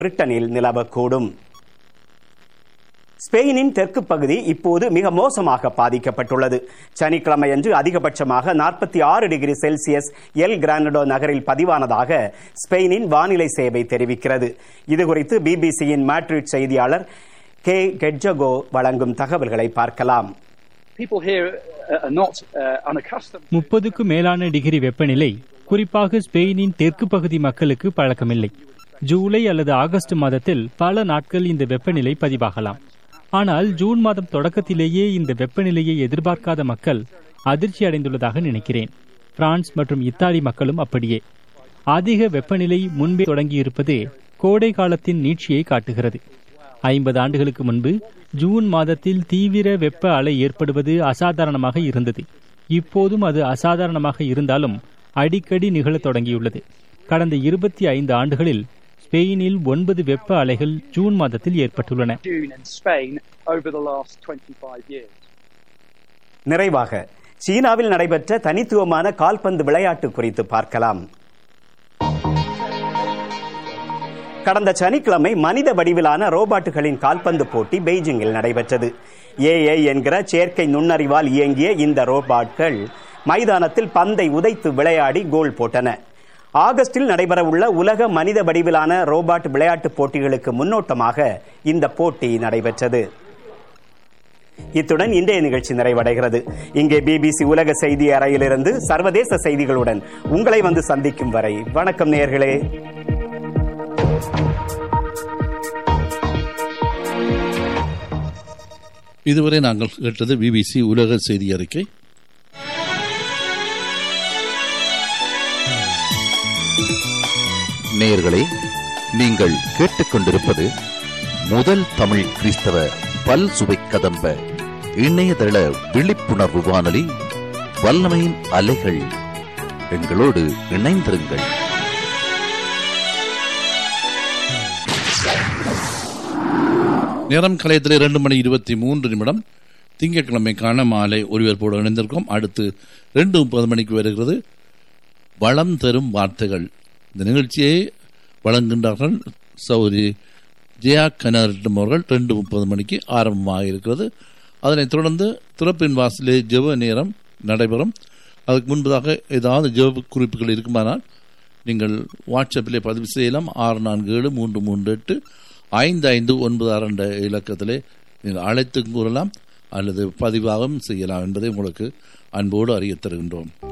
பிரிட்டனில் நிலவக்கூடும் ஸ்பெயினின் தெற்கு பகுதி இப்போது மிக மோசமாக பாதிக்கப்பட்டுள்ளது சனிக்கிழமையன்று அதிகபட்சமாக நாற்பத்தி ஆறு டிகிரி செல்சியஸ் எல் கிரானடோ நகரில் பதிவானதாக ஸ்பெயினின் வானிலை சேவை தெரிவிக்கிறது இதுகுறித்து பிபிசியின் மேட்ரிட் செய்தியாளர் கே கெட்ஜகோ வழங்கும் தகவல்களை பார்க்கலாம் People here uh, are not uh, unaccustomed. முப்பதுக்கு மேலான டிகிரி வெப்பநிலை குறிப்பாக ஸ்பெயினின் தெற்கு பகுதி மக்களுக்கு பழக்கமில்லை ஜூலை அல்லது ஆகஸ்ட் மாதத்தில் பல நாட்கள் இந்த வெப்பநிலை பதிவாகலாம் ஆனால் ஜூன் மாதம் தொடக்கத்திலேயே இந்த வெப்பநிலையை எதிர்பார்க்காத மக்கள் அதிர்ச்சி அடைந்துள்ளதாக நினைக்கிறேன் பிரான்ஸ் மற்றும் இத்தாலி மக்களும் அப்படியே அதிக வெப்பநிலை முன்பே தொடங்கியிருப்பது கோடை காலத்தின் நீட்சியை காட்டுகிறது ஐம்பது ஆண்டுகளுக்கு முன்பு ஜூன் மாதத்தில் தீவிர வெப்ப அலை ஏற்படுவது அசாதாரணமாக இருந்தது இப்போதும் அது அசாதாரணமாக இருந்தாலும் அடிக்கடி நிகழத் தொடங்கியுள்ளது கடந்த இருபத்தி ஐந்து ஆண்டுகளில் ஸ்பெயினில் ஒன்பது வெப்ப அலைகள் ஜூன் மாதத்தில் ஏற்பட்டுள்ளன June in Spain over the last 25 years. நிறைவாக சீனாவில் நடைபெற்ற தனித்துவமான கால்பந்து விளையாட்டு குறித்து பார்க்கலாம் கடந்த சனிக்கிழமை மனித வடிவிலான ரோபாட்டுகளின் கால்பந்து போட்டி பெய்ஜிங்கில் நடைபெற்றது ஏஐ என்கிற செயற்கை நுண்ணறிவால் இயங்கிய இந்த ரோபாட்கள் மைதானத்தில் பந்தை உதைத்து விளையாடி கோல் போட்டன ஆகஸ்டில் நடைபெறவுள்ள உலக மனித வடிவிலான ரோபாட் விளையாட்டுப் போட்டிகளுக்கு முன்னோட்டமாக இந்த போட்டி நடைபெற்றது இத்துடன் இன்றைய நிகழ்ச்சி நிறைவடைகிறது இங்கே பிபிசி உலக செய்தி அறையிலிருந்து சர்வதேச செய்திகளுடன் உங்களை வந்து சந்திக்கும் வரை வணக்கம் நேயர்களே இதுவரை நாங்கள் கேட்டது பிபிசி உலக செய்தி அறிக்கை நேயர்களே நீங்கள் கேட்டுக்கொண்டிருப்பது முதல் தமிழ் கிறிஸ்தவ பல் சுவை கதம்ப இணையதள விழிப்புணர்வு வானொலி வல்லமையின் அலைகள் எங்களோடு இணைந்திருங்கள் நேரம் கலையத்தில் இரண்டு மணி இருபத்தி மூன்று நிமிடம் திங்கட்கிழமைக்கான மாலை ஒருவர்போடு இணைந்திருக்கோம் அடுத்து ரெண்டு முப்பது மணிக்கு வருகிறது வளம் தரும் வார்த்தைகள் இந்த நிகழ்ச்சியை வழங்குகின்றார்கள் சௌரி ஜெயா கனரிட்டம் அவர்கள் ரெண்டு முப்பது மணிக்கு ஆரம்பமாக இருக்கிறது அதனைத் தொடர்ந்து திறப்பின் வாசலே ஜெப நேரம் நடைபெறும் அதுக்கு முன்பதாக ஏதாவது ஜெப குறிப்புகள் இருக்குமானால் நீங்கள் வாட்ஸ்அப்பிலே பதிவு செய்யலாம் ஆறு நான்கு ஏழு மூன்று மூன்று எட்டு ஐந்து ஐந்து ஒன்பது ஆறு என்ற இலக்கத்திலே நீங்கள் அழைத்து கூறலாம் அல்லது பதிவாகவும் செய்யலாம் என்பதை உங்களுக்கு அன்போடு அறியத் தருகின்றோம்